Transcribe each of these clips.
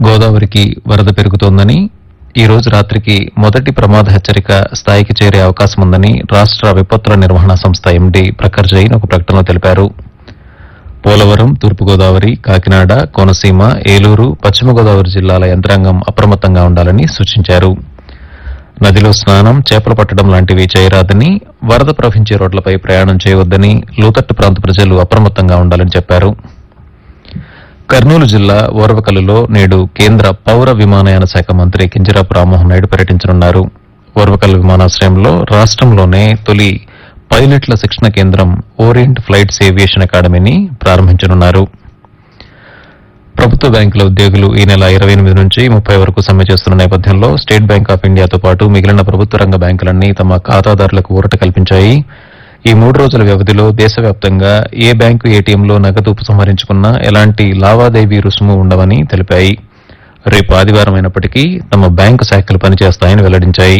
గోదావరికి వరద పెరుగుతోందని ఈ రోజు రాత్రికి మొదటి ప్రమాద హెచ్చరిక స్థాయికి చేరే అవకాశం ఉందని రాష్ట్ర విపత్తుల నిర్వహణ సంస్థ ఎండీ ప్రఖర్ జైన్ ఒక ప్రకటనలో తెలిపారు పోలవరం తూర్పుగోదావరి కాకినాడ కోనసీమ ఏలూరు పశ్చిమ గోదావరి జిల్లాల యంత్రాంగం అప్రమత్తంగా ఉండాలని సూచించారు నదిలో స్నానం చేపలు పట్టడం లాంటివి చేయరాదని వరద ప్రవహించే రోడ్లపై ప్రయాణం చేయవద్దని లోతట్టు ప్రాంత ప్రజలు అప్రమత్తంగా ఉండాలని చెప్పారు కర్నూలు జిల్లా ఓర్వకల్లులో నేడు కేంద్ర పౌర విమానయాన శాఖ మంత్రి కింజరాపు రామ్మోహన్ నాయుడు పర్యటించనున్నారు ఓర్వకల్లు విమానాశ్రయంలో రాష్ట్రంలోనే తొలి పైలట్ల శిక్షణ కేంద్రం ఓరియంట్ ఫ్లైట్స్ ఏవియేషన్ అకాడమీని ప్రారంభించనున్నారు ప్రభుత్వ బ్యాంకుల ఉద్యోగులు ఈ నెల ఇరవై ఎనిమిది నుంచి ముప్పై వరకు సమ్మె చేస్తున్న నేపథ్యంలో స్టేట్ బ్యాంక్ ఆఫ్ ఇండియాతో పాటు మిగిలిన ప్రభుత్వ రంగ బ్యాంకులన్నీ తమ ఖాతాదారులకు ఊరట కల్పించాయి ఈ మూడు రోజుల వ్యవధిలో దేశవ్యాప్తంగా ఏ బ్యాంకు ఏటీఎంలో నగదు ఉపసంహరించుకున్నా ఎలాంటి లావాదేవీ రుసుము ఉండవని తెలిపాయి రేపు ఆదివారం అయినప్పటికీ తమ బ్యాంకు శాఖలు పనిచేస్తాయని వెల్లడించాయి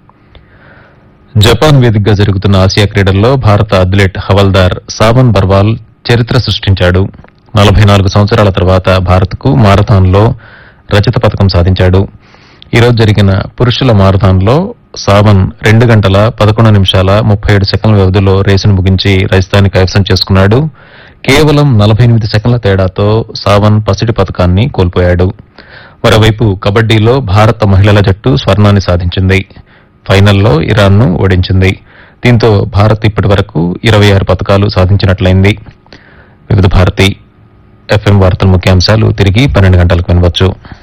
జపాన్ వేదికగా జరుగుతున్న ఆసియా క్రీడల్లో భారత అథ్లెట్ హవల్దార్ సావన్ బర్వాల్ చరిత్ర సృష్టించాడు నలభై నాలుగు సంవత్సరాల తర్వాత భారత్కు మారథాన్లో రజత పథకం సాధించాడు ఈ రోజు జరిగిన పురుషుల మారథాన్లో సావన్ రెండు గంటల పదకొండు నిమిషాల ముప్పై ఏడు సెకండ్ల వ్యవధిలో రేసును ముగించి రజతాన్ని కైవసం చేసుకున్నాడు కేవలం నలభై ఎనిమిది సెకండ్ల తేడాతో సావన్ పసిడి పథకాన్ని కోల్పోయాడు మరోవైపు కబడ్డీలో భారత మహిళల జట్టు స్వర్ణాన్ని సాధించింది ఫైనల్లో ఇరాన్ను ఓడించింది దీంతో భారత్ ఇప్పటి వరకు ఇరవై ఆరు పథకాలు సాధించినట్లయింది వివిధ భారతి ఎఫ్ఎం వార్తల ముఖ్యాంశాలు తిరిగి పన్నెండు గంటలకు వినవచ్చు